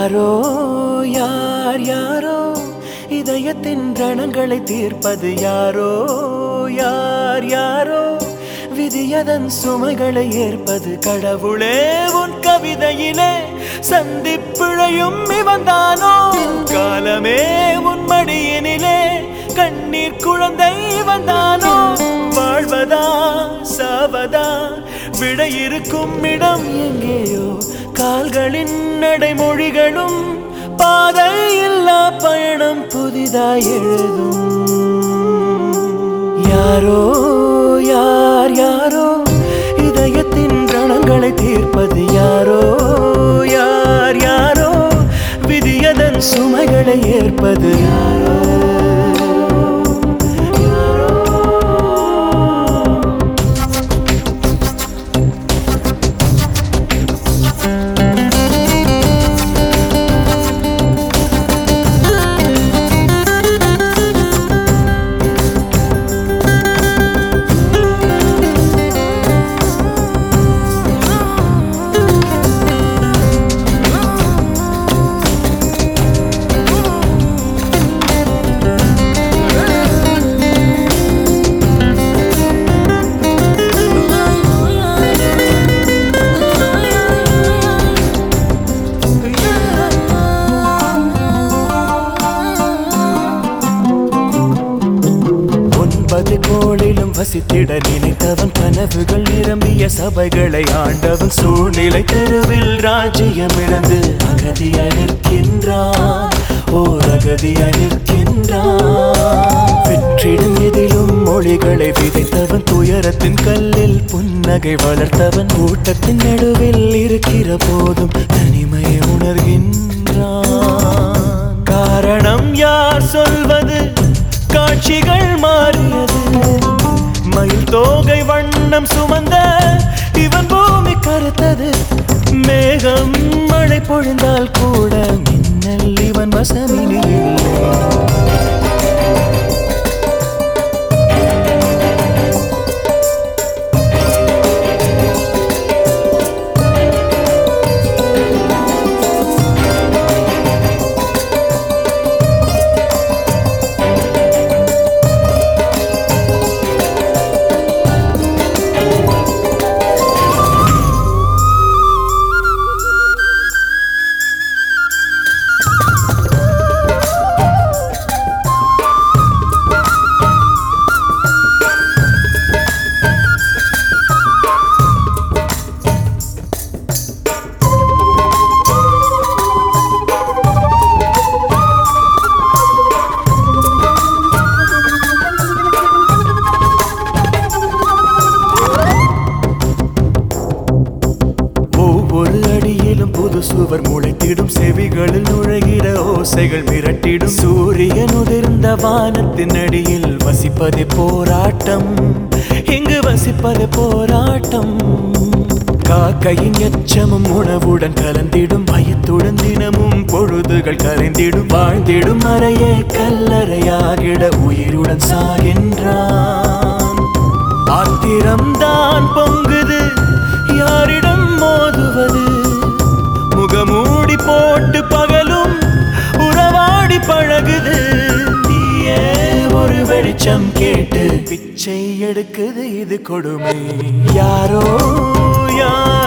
யாரோ யார் யாரோ இதயத்தின் ரணங்களை தீர்ப்பது யாரோ யார் யாரோ விதியதன் சுமைகளை ஏற்பது கடவுளே உன் கவிதையிலே சந்திப்பிழையும் இவன்தானோ காலமே உன் மடியினிலே கண்ணீர் குழந்தை வந்தானோ வாழ்வதா சாவதா விடை இருக்கும் இடம் எங்கேயோ கால்களின் நடைமொழிகளும் பாதை இல்லா பயணம் புதிதாய் எழுதும் யாரோ யார் யாரோ இதயத்தின் ரணங்களை தீர்ப்பது யாரோ யார் யாரோ விதியதன் சுமைகளை ஏற்பது யாரோ யாரோ ஒன்பது கோளிலும் வசித்திட நினைத்தவன் கனவுகள் நிரம்பிய சபைகளை ஆண்டவன் சூழ்நிலை தெருவில் ராஜ்யம் இழந்து அகதியாய் நிற்கின்றான் ஓர் அகதியாய் நிற்கின்றான் வெற்றிடும் எதிலும் மொழிகளை விதைத்தவன் துயரத்தின் கல்லில் புன்னகை வளர்த்தவன் கூட்டத்தின் நடுவில் இருக்கிற போதும் தனிமையை உணர்கின்றான் காரணம் யார் சொல்வது காட்சிகள் மாறியது மயில் தோகை வண்ணம் சுமந்த இவன் பூமி கருத்தது மேகம் மழை பொழிந்தால் கூட மின்னல் இவன் வசமினி இல்லை ஒவ்வொரு அடியிலும் புது சுவர் முளைத்திடும் செவிகளில் நுழைகிற ஓசைகள் மிரட்டிடும் சூரியன் உதிர்ந்த வானத்தின் அடியில் வசிப்பதே போராட்டம் இங்கு வசிப்பதே போராட்டம் காக்கையின் எச்சமும் உணவுடன் கலந்திடும் பயத்துடன் தினமும் பொழுதுகள் கரைந்திடும் வாழ்ந்திடும் அறையே கல்லறையாகிட உயிருடன் சாகின்றான் ஆத்திரம்தான் பொங்குது யாரிடம் மோதுவது முகமூடி போட்டு பகலும் உறவாடி பழகுது நீயே ஒரு வெளிச்சம் கேட்டு பிச்சை எடுக்குது இது கொடுமை யாரோ யார்